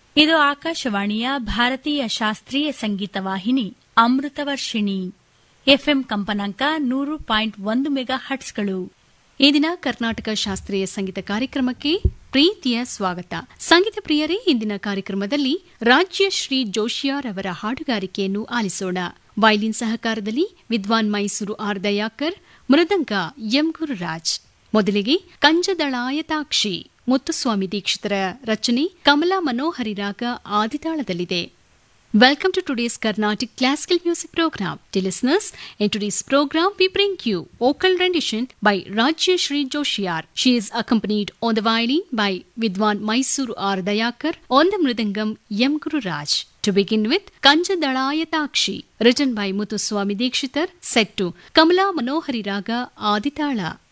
ಇದು ಆಕಾಶವಾಣಿಯ ಭಾರತೀಯ ಶಾಸ್ತ್ರೀಯ ಸಂಗೀತ ವಾಹಿನಿ ಅಮೃತವರ್ಷಿಣಿ ಎಫ್ಎಂ ಕಂಪನಾಂಕ ನೂರು ಪಾಯಿಂಟ್ ಒಂದು ಮೆಗಾ ಹಟ್ಸ್ಗಳು ಈ ದಿನ ಕರ್ನಾಟಕ ಶಾಸ್ತ್ರೀಯ ಸಂಗೀತ ಕಾರ್ಯಕ್ರಮಕ್ಕೆ ಪ್ರೀತಿಯ ಸ್ವಾಗತ ಸಂಗೀತ ಪ್ರಿಯರೇ ಇಂದಿನ ಕಾರ್ಯಕ್ರಮದಲ್ಲಿ ರಾಜ್ಯಶ್ರೀ ಜೋಶಿಯಾರ್ ಅವರ ಹಾಡುಗಾರಿಕೆಯನ್ನು ಆಲಿಸೋಣ ವೈಲಿನ್ ಸಹಕಾರದಲ್ಲಿ ವಿದ್ವಾನ್ ಮೈಸೂರು ಆರ್ ದಯಾಕರ್ ಮೃದಂಗ ಎಂ ಗುರುರಾಜ್ ಮೊದಲಿಗೆ ಕಂಜದಳಾಯತಾಕ್ಷಿ ಮುತ್ತುಸ್ವಾಮಿ ದೀಕ್ಷಿತರ ರಚನೆ ಕಮಲಾ ಮನೋಹರಿ ರಾಗ ಆದಿತಾಳದಲ್ಲಿದೆ Welcome to today's Carnatic Classical Music Program. Dear listeners, in today's program we bring you vocal rendition by Rajyashri Joshiyar. She is accompanied on the violin by Vidwan Mysuru R. Dayakar, on the mridangam M. Guru Raj. To begin with, Kanjadalayataakshi, written by Muthuswami Dikshitar, set to Kamala Manohari Raga Aditala.